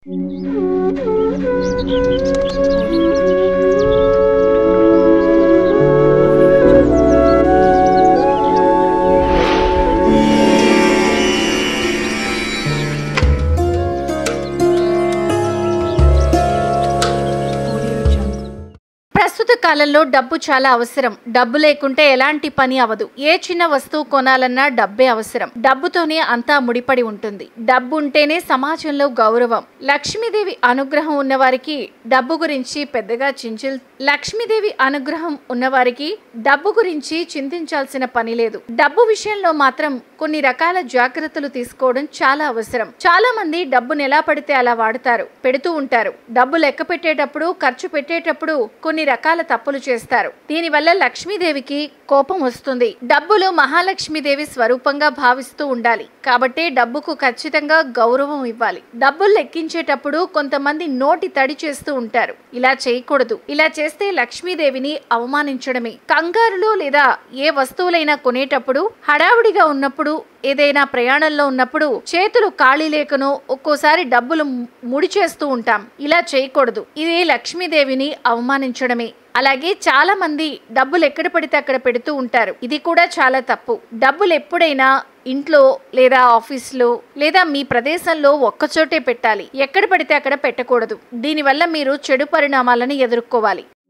ప్రస్తుత కాలంలో డబ్బు చాలా అవసరం డబ్బు లేకుంటే ఎలాంటి పని అవదు ఏ చిన్న వస్తువు కొనాలన్నా డబ్బే అవసరం డబ్బుతోనే అంతా ముడిపడి ఉంటుంది డబ్బు ఉంటేనే సమాజంలో గౌరవం లక్ష్మీదేవి అనుగ్రహం ఉన్నవారికి డబ్బు గురించి పెద్దగా చించిల్ లక్ష్మీదేవి అనుగ్రహం ఉన్నవారికి డబ్బు గురించి చింతించాల్సిన పని లేదు డబ్బు విషయంలో మాత్రం కొన్ని రకాల జాగ్రత్తలు తీసుకోవడం చాలా అవసరం చాలా మంది డబ్బును ఎలా పడితే అలా వాడతారు పెడుతూ ఉంటారు డబ్బు లెక్క పెట్టేటప్పుడు ఖర్చు పెట్టేటప్పుడు కొన్ని రకాల తప్పులు చేస్తారు దీనివల్ల లక్ష్మీదేవికి కోపం వస్తుంది డబ్బులు మహాలక్ష్మీదేవి స్వరూపంగా భావిస్తూ ఉండాలి కాబట్టి డబ్బుకు ఖచ్చితంగా గౌరవం ఇవ్వాలి డబ్బులు లెక్కించేటప్పుడు కొంతమంది నోటి తడి చేస్తూ ఉంటారు ఇలా చేయకూడదు ఇలా చేస్తే లక్ష్మీదేవిని అవమానించడమే కంగారులో లేదా ఏ వస్తువులైనా కొనేటప్పుడు హడావుడిగా ఉన్నప్పుడు ఏదైనా ప్రయాణంలో ఉన్నప్పుడు చేతులు ఖాళీ లేకనో ఒక్కోసారి డబ్బులు ముడి చేస్తూ ఉంటాం ఇలా చేయకూడదు ఇది లక్ష్మీదేవిని అవమానించడమే అలాగే చాలా మంది డబ్బులు ఎక్కడ పడితే అక్కడ పెడుతూ ఉంటారు ఇది కూడా చాలా తప్పు డబ్బులు ఎప్పుడైనా ఇంట్లో లేదా ఆఫీస్లో లేదా మీ ప్రదేశంలో ఒక్కచోటే పెట్టాలి ఎక్కడ పడితే అక్కడ పెట్టకూడదు దీనివల్ల మీరు చెడు పరిణామాలను ఎదుర్కోవాలి